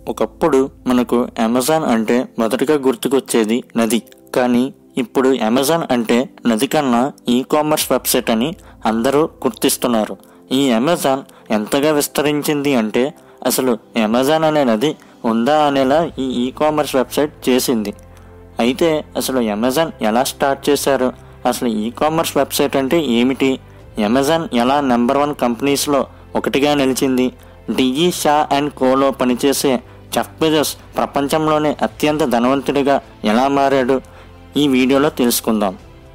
ఒకప్పుడు మనకు అమెజాన్ అంటే మొదటగా గుర్తుకొచ్చేది నది కానీ ఇప్పుడు అమెజాన్ అంటే నది కన్నా ఈ కామర్స్ వెబ్సైట్ అని అందరూ గుర్తిస్తున్నారు ఈ అమెజాన్ ఎంతగా విస్తరించింది అంటే అసలు అమెజాన్ అనే నది ఉందా అనేలా ఈ ఈ కామర్స్ వెబ్సైట్ చేసింది అయితే అసలు అమెజాన్ ఎలా స్టార్ట్ చేశారు అసలు ఈ కామర్స్ వెబ్సైట్ అంటే ఏమిటి అమెజాన్ ఎలా నెంబర్ వన్ కంపెనీస్లో ఒకటిగా నిలిచింది డిఈ షా అండ్ కోలో పనిచేసే చెఫ్ బెజోస్ ప్రపంచంలోనే అత్యంత ధనవంతుడిగా ఎలా మారాడు ఈ వీడియోలో తెలుసుకుందాం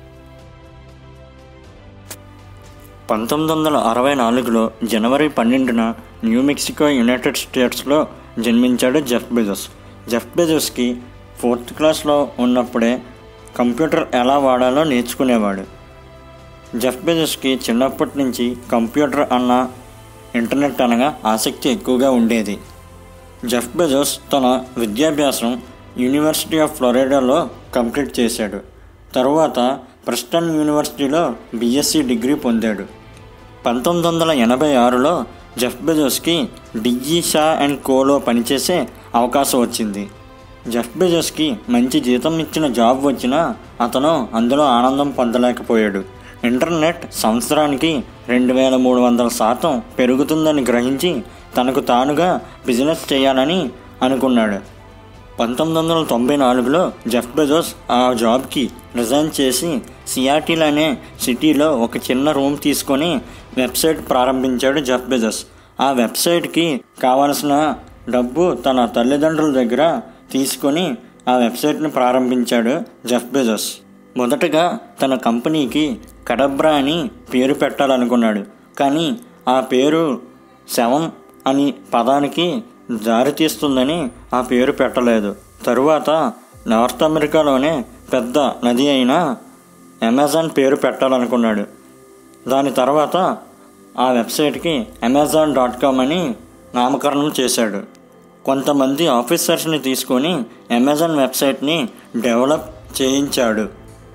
పంతొమ్మిది వందల అరవై నాలుగులో జనవరి పన్నెండున న్యూ మెక్సికో యునైటెడ్ స్టేట్స్లో జన్మించాడు జెఫ్ బెజోస్ జెఫ్ బెజోస్కి ఫోర్త్ క్లాస్లో ఉన్నప్పుడే కంప్యూటర్ ఎలా వాడాలో నేర్చుకునేవాడు జెఫ్ బెజోస్కి చిన్నప్పటి నుంచి కంప్యూటర్ అన్న ఇంటర్నెట్ అనగా ఆసక్తి ఎక్కువగా ఉండేది జెఫ్ బెజోస్ తన విద్యాభ్యాసం యూనివర్సిటీ ఆఫ్ ఫ్లోరిడాలో కంప్లీట్ చేశాడు తరువాత ప్రెస్టన్ యూనివర్సిటీలో బీఎస్సీ డిగ్రీ పొందాడు పంతొమ్మిది వందల ఎనభై ఆరులో జెఫ్ బెజోస్కి డిజీ షా అండ్ కోలో పనిచేసే అవకాశం వచ్చింది జెఫ్ బెజోస్కి మంచి జీతం ఇచ్చిన జాబ్ వచ్చినా అతను అందులో ఆనందం పొందలేకపోయాడు ఇంటర్నెట్ సంవత్సరానికి రెండు వేల మూడు వందల శాతం పెరుగుతుందని గ్రహించి తనకు తానుగా బిజినెస్ చేయాలని అనుకున్నాడు పంతొమ్మిది వందల తొంభై నాలుగులో జెఫ్ బెజోస్ ఆ జాబ్కి రిజైన్ చేసి సియాటిల్ అనే సిటీలో ఒక చిన్న రూమ్ తీసుకొని వెబ్సైట్ ప్రారంభించాడు జెఫ్ బెజోస్ ఆ వెబ్సైట్కి కావలసిన డబ్బు తన తల్లిదండ్రుల దగ్గర తీసుకొని ఆ వెబ్సైట్ని ప్రారంభించాడు జెఫ్ బెజోస్ మొదటగా తన కంపెనీకి కడబ్రా అని పేరు పెట్టాలనుకున్నాడు కానీ ఆ పేరు శవం అని పదానికి దారితీస్తుందని ఆ పేరు పెట్టలేదు తరువాత నార్త్ అమెరికాలోనే పెద్ద నది అయిన అమెజాన్ పేరు పెట్టాలనుకున్నాడు దాని తర్వాత ఆ వెబ్సైట్కి అమెజాన్ డాట్ కామ్ అని నామకరణం చేశాడు కొంతమంది ఆఫీసర్స్ని తీసుకొని అమెజాన్ వెబ్సైట్ని డెవలప్ చేయించాడు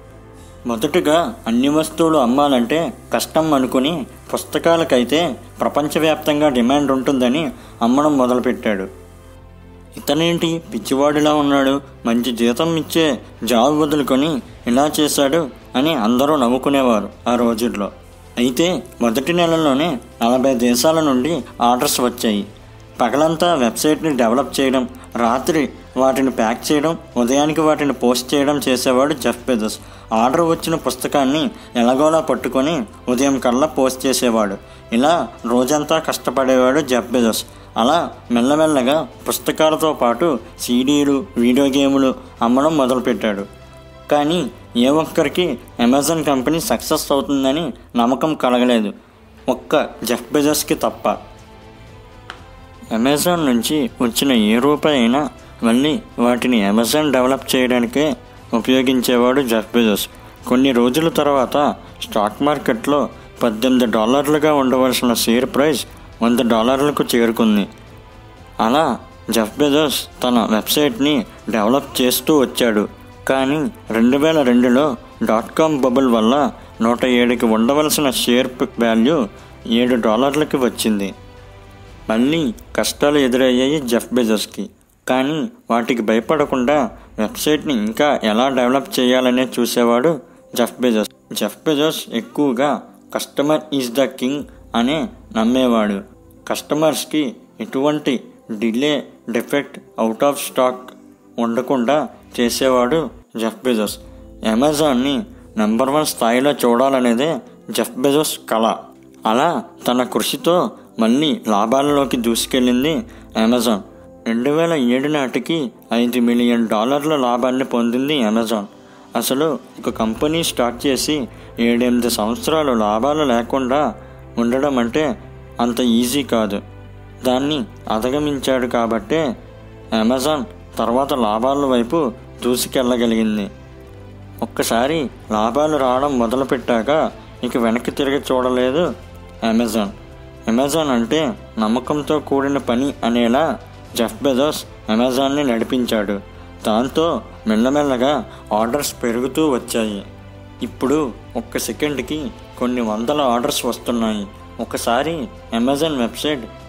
మొదటగా అన్ని వస్తువులు అమ్మాలంటే కష్టం అనుకుని పుస్తకాలకైతే ప్రపంచవ్యాప్తంగా డిమాండ్ ఉంటుందని అమ్మడం మొదలుపెట్టాడు ఇతనేంటి పిచ్చివాడిలా ఉన్నాడు మంచి జీతం ఇచ్చే జాబ్ వదులుకొని ఇలా చేశాడు అని అందరూ నవ్వుకునేవారు ఆ రోజుల్లో అయితే మొదటి నెలలోనే నలభై దేశాల నుండి ఆర్డర్స్ వచ్చాయి పగలంతా వెబ్సైట్ని డెవలప్ చేయడం రాత్రి వాటిని ప్యాక్ చేయడం ఉదయానికి వాటిని పోస్ట్ చేయడం చేసేవాడు జెఫ్ బెజోస్ ఆర్డర్ వచ్చిన పుస్తకాన్ని ఎలాగోలా పట్టుకొని ఉదయం కల్లా పోస్ట్ చేసేవాడు ఇలా రోజంతా కష్టపడేవాడు జెఫ్ బెజోస్ అలా మెల్లమెల్లగా పుస్తకాలతో పాటు సీడీలు వీడియో గేములు అమ్మడం మొదలుపెట్టాడు కానీ ఏ ఒక్కరికి అమెజాన్ కంపెనీ సక్సెస్ అవుతుందని నమ్మకం కలగలేదు ఒక్క జెఫ్ బెజోస్కి తప్ప అమెజాన్ నుంచి వచ్చిన ఏ రూపాయి అయినా మళ్ళీ వాటిని అమెజాన్ డెవలప్ చేయడానికే ఉపయోగించేవాడు జెఫ్ బెజోస్ కొన్ని రోజుల తర్వాత స్టాక్ మార్కెట్లో పద్దెనిమిది డాలర్లుగా ఉండవలసిన షేర్ ప్రైస్ వంద డాలర్లకు చేరుకుంది అలా జెఫ్ బెజోస్ తన వెబ్సైట్ని డెవలప్ చేస్తూ వచ్చాడు కానీ రెండు వేల రెండులో డాట్ కామ్ బబుల్ వల్ల నూట ఏడుకి ఉండవలసిన షేర్ వాల్యూ ఏడు డాలర్లకి వచ్చింది మళ్ళీ కష్టాలు ఎదురయ్యాయి జెఫ్ బెజోస్కి కానీ వాటికి భయపడకుండా వెబ్సైట్ని ఇంకా ఎలా డెవలప్ చేయాలనే చూసేవాడు జెఫ్ బెజోస్ జెఫ్ బెజోస్ ఎక్కువగా కస్టమర్ ఈజ్ ద కింగ్ అనే నమ్మేవాడు కస్టమర్స్కి ఎటువంటి delay defect out of stock ఉండకుండా చేసేవాడు జెఫ్ బెజోస్ అమెజాన్ని నెంబర్ వన్ స్థాయిలో చూడాలనేదే జెఫ్ బెజోస్ కళ అలా తన కృషితో మళ్ళీ లాభాలలోకి దూసుకెళ్ళింది అమెజాన్ రెండు వేల ఏడు నాటికి ఐదు మిలియన్ డాలర్ల లాభాన్ని పొందింది అమెజాన్ అసలు ఒక కంపెనీ స్టార్ట్ చేసి ఏడెనిమిది సంవత్సరాలు లాభాలు లేకుండా ఉండడం అంటే అంత ఈజీ కాదు దాన్ని అధిగమించాడు కాబట్టే అమెజాన్ తర్వాత లాభాల వైపు దూసుకెళ్ళగలిగింది ఒక్కసారి లాభాలు రావడం మొదలుపెట్టాక ఇక వెనక్కి తిరిగి చూడలేదు అమెజాన్ అమెజాన్ అంటే నమ్మకంతో కూడిన పని అనేలా జెఫ్ బెజోస్ అమెజాన్ని నడిపించాడు దాంతో మెల్లమెల్లగా ఆర్డర్స్ పెరుగుతూ వచ్చాయి ఇప్పుడు ఒక్క సెకండ్కి కొన్ని వందల ఆర్డర్స్ వస్తున్నాయి ఒకసారి అమెజాన్ వెబ్సైట్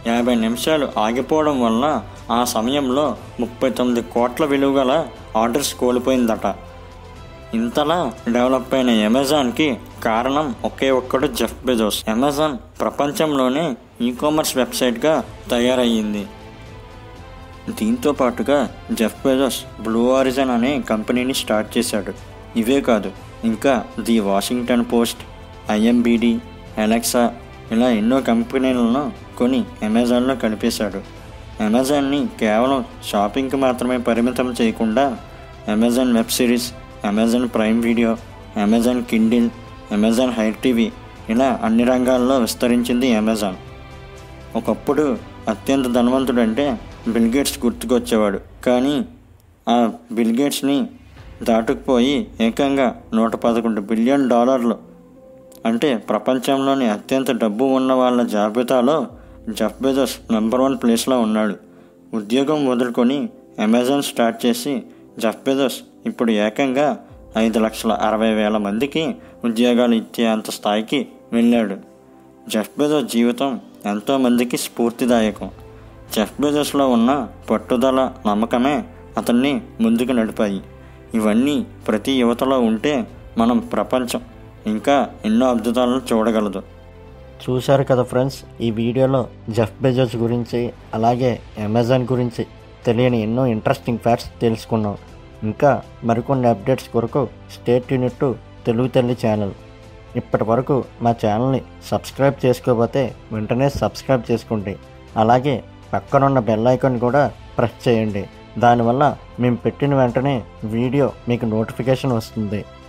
యాభై నిమిషాలు ఆగిపోవడం వల్ల ఆ సమయంలో ముప్పై తొమ్మిది కోట్ల విలువ గల ఆర్డర్స్ కోల్పోయిందట ఇంతలా డెవలప్ అయిన అమెజాన్కి కారణం ఒకే ఒక్కడు జెఫ్ బెజోస్ అమెజాన్ ప్రపంచంలోనే ఈ కామర్స్ వెబ్సైట్గా తయారయ్యింది దీంతో పాటుగా జెఫ్ బెజోస్ బ్లూ ఆరిజన్ అనే కంపెనీని స్టార్ట్ చేశాడు ఇవే కాదు ఇంకా ది వాషింగ్టన్ పోస్ట్ ఐఎంబిడి అలెక్సా ఇలా ఎన్నో కంపెనీలను కొని అమెజాన్లో కలిపేశాడు అమెజాన్ని కేవలం షాపింగ్కి మాత్రమే పరిమితం చేయకుండా Amazon web series Amazon Prime Video Amazon Kindle Amazon hire TV ఇలా అన్ని రంగాల్లో విస్తరించింది అమెజాన్ ఒకప్పుడు అత్యంత ధనవంతుడంటే బిల్ గేట్స్ గుర్తుకొచ్చేవాడు కానీ ఆ బిల్ గేట్స్ని దాటుకుపోయి ఏకంగా నూట పదకొండు బిలియన్ డాలర్లు అంటే ప్రపంచంలోని అత్యంత డబ్బు ఉన్న వాళ్ళ జాబితాలో జెఫ్ బెజోస్ నెంబర్ వన్ ప్లేస్లో ఉన్నాడు ఉద్యోగం వదులుకొని అమెజాన్ స్టార్ట్ చేసి జెఫ్ బెజోస్ ఇప్పుడు ఏకంగా ఐదు లక్షల అరవై వేల మందికి ఉద్యోగాలు ఇచ్చే అంత స్థాయికి వెళ్ళాడు జెఫ్ బెజోస్ జీవితం ఎంతోమందికి స్ఫూర్తిదాయకం జెఫ్ బెజోస్లో ఉన్న పట్టుదల నమ్మకమే అతన్ని ముందుకు నడిపాయి ఇవన్నీ ప్రతి యువతలో ఉంటే మనం ప్రపంచం ఇంకా ఎన్నో అద్భుతాలను చూడగలదు చూశారు కదా ఫ్రెండ్స్ ఈ వీడియోలో జెఫ్ బెజోస్ గురించి అలాగే అమెజాన్ గురించి తెలియని ఎన్నో ఇంట్రెస్టింగ్ ఫ్యాక్ట్స్ తెలుసుకున్నాం ఇంకా మరికొన్ని అప్డేట్స్ కొరకు స్టేట్ యూనిట్ టు తెలుగు తల్లి ఛానల్ ఇప్పటి వరకు మా ఛానల్ని సబ్స్క్రైబ్ చేసుకోకపోతే వెంటనే సబ్స్క్రైబ్ చేసుకోండి అలాగే పక్కనున్న బెల్ ఐకాన్ కూడా ప్రెస్ చేయండి దానివల్ల మేము పెట్టిన వెంటనే వీడియో మీకు నోటిఫికేషన్ వస్తుంది